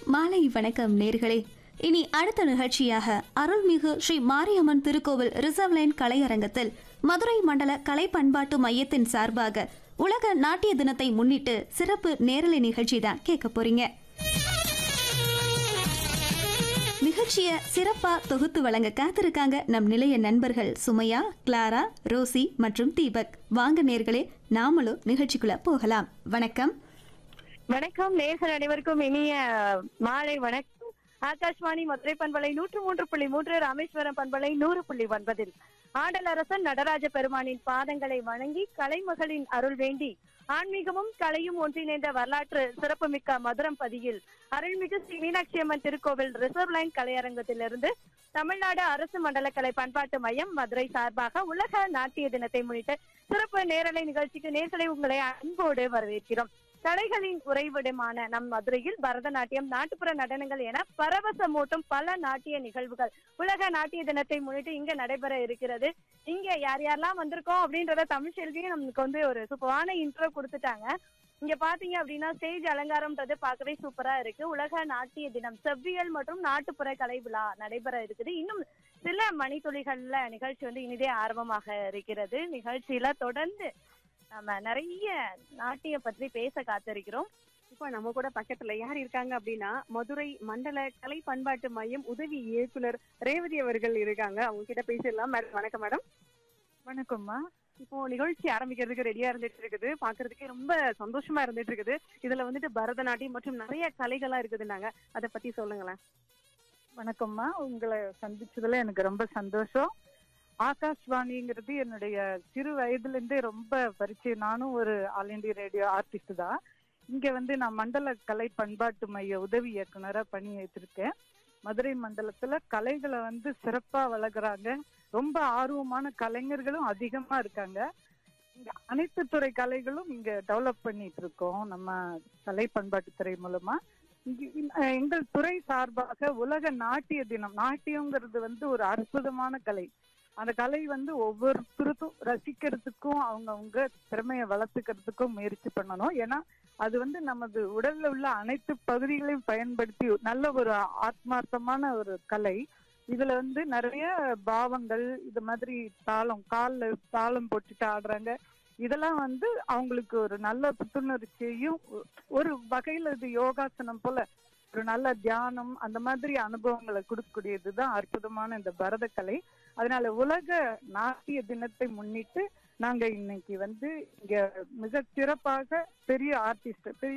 மாலை வணக்கம் நேர்களே இனி அடுத்த நிகழ்ச்சியாக அருள்மிகு ஸ்ரீ மாரியம்மன் திருக்கோவில் ரிசர்வ் லைன் கலையரங்கத்தில் மதுரை மண்டல கலை பண்பாட்டு மையத்தின் சார்பாக உலக நாட்டிய தினத்தை முன்னிட்டு சிறப்பு நேரலை நிகழ்ச்சி தான் கேட்க போறீங்க நிகழ்ச்சியை சிறப்பா தொகுத்து வழங்க காத்திருக்காங்க நம் நிலைய நண்பர்கள் சுமையா கிளாரா ரோசி மற்றும் தீபக் வாங்க நேர்களே நாமளும் நிகழ்ச்சிக்குள்ள போகலாம் வணக்கம் வணக்கம் நேர்கள் அனைவருக்கும் இனிய மாலை வணக்கம் ஆகாஷ்வாணி மதுரை பண்பலை நூற்று மூன்று புள்ளி மூன்று ராமேஸ்வரம் பண்பலை நூறு புள்ளி ஒன்பதில் ஆடலரசன் நடராஜ பெருமானின் பாதங்களை வணங்கி கலைமகளின் அருள் வேண்டி ஆன்மீகமும் கலையும் ஒன்றிணைந்த வரலாற்று சிறப்புமிக்க மதுரம் பதியில் அருள்மிகு ஸ்ரீ மீனாட்சி அம்மன் திருக்கோவில் ரிசர்வ் லைன் கலையரங்கத்திலிருந்து தமிழ்நாடு அரசு மண்டல கலை பண்பாட்டு மையம் மதுரை சார்பாக உலக நாட்டிய தினத்தை முன்னிட்டு சிறப்பு நேரலை நிகழ்ச்சிக்கு நேர்களை உங்களை அன்போடு வரவேற்கிறோம் கலைகளின் உறைவிடமான நம் மதுரையில் பரதநாட்டியம் நாட்டுப்புற நடனங்கள் என பரவசமூட்டும் பல நாட்டிய நிகழ்வுகள் உலக நாட்டிய தினத்தை முன்னிட்டு இங்க நடைபெற இருக்கிறது இங்க யார் யாரெல்லாம் வந்திருக்கோம் அப்படின்றத தமிழ் செல்வியும் நமக்கு வந்து ஒரு சூப்பரான இன்ட்ரோ கொடுத்துட்டாங்க இங்க பாத்தீங்க அப்படின்னா ஸ்டேஜ் அலங்காரம்ன்றது பார்க்கவே சூப்பரா இருக்கு உலக நாட்டிய தினம் செவ்வியல் மற்றும் நாட்டுப்புற கலை விழா நடைபெற இருக்குது இன்னும் சில மணித்துளிகள்ல நிகழ்ச்சி வந்து இனிதே ஆர்வமாக இருக்கிறது நிகழ்ச்சியில தொடர்ந்து நம்ம நிறைய நாட்டிய பற்றி பேச காத்திருக்கிறோம் இப்போ நம்ம கூட பக்கத்துல யார் இருக்காங்க அப்படின்னா மதுரை மண்டல கலை பண்பாட்டு மையம் உதவி இயக்குனர் ரேவதி அவர்கள் இருக்காங்க அவங்க கிட்ட பேசிடலாம் மேடம் வணக்கம் மேடம் வணக்கம்மா இப்போ நிகழ்ச்சி ஆரம்பிக்கிறதுக்கு ரெடியா இருந்துட்டு இருக்குது பாக்குறதுக்கே ரொம்ப சந்தோஷமா இருந்துட்டு இருக்குது இதுல வந்துட்டு பரதநாட்டியம் மற்றும் நிறைய கலைகளா இருக்குதுன்னாங்க அதை பத்தி சொல்லுங்களேன் வணக்கம்மா உங்களை சந்திச்சதுல எனக்கு ரொம்ப சந்தோஷம் ஆகாஷ்வாணிங்கிறது என்னுடைய சிறு வயதுல இருந்தே ரொம்ப பரிச்சயம் நானும் ஒரு ஆல் இண்டியா ரேடியோ ஆர்டிஸ்ட் தான் இங்க வந்து நான் மண்டல கலை பண்பாட்டு மைய உதவி இயக்குனரா பணி ஏற்றிருக்கேன் மதுரை மண்டலத்துல கலைகளை வந்து சிறப்பா வளர்க்குறாங்க ரொம்ப ஆர்வமான கலைஞர்களும் அதிகமா இருக்காங்க இங்க அனைத்து துறை கலைகளும் இங்க டெவலப் பண்ணிட்டு இருக்கோம் நம்ம கலை பண்பாட்டுத்துறை மூலமா இங்க- அஹ் எங்கள் துறை சார்பாக உலக நாட்டிய தினம் நாட்டியங்கிறது வந்து ஒரு அற்புதமான கலை அந்த கலை வந்து ஒவ்வொருத்தருக்கும் ரசிக்கிறதுக்கும் அவங்கவுங்க திறமையை வளர்த்துக்கிறதுக்கும் முயற்சி பண்ணணும் ஏன்னா அது வந்து நமது உடல்ல உள்ள அனைத்து பகுதிகளையும் பயன்படுத்தி நல்ல ஒரு ஆத்மார்த்தமான ஒரு கலை இதுல வந்து நிறைய பாவங்கள் இது மாதிரி தாளம் கால்ல தாளம் போட்டுட்டு ஆடுறாங்க இதெல்லாம் வந்து அவங்களுக்கு ஒரு நல்ல புத்துணர்ச்சியையும் ஒ- ஒரு வகையில இது யோகாசனம் போல ஒரு நல்ல தியானம் அந்த மாதிரி அனுபவங்களை கொடுக்கக்கூடியதுதான் அற்புதமான இந்த பரதக்கலை அதனால உலக நாட்டிய தினத்தை முன்னிட்டு நாங்க இன்னைக்கு வந்து இங்க மிக சிறப்பாக பெரிய ஆர்டிஸ்ட் பெரிய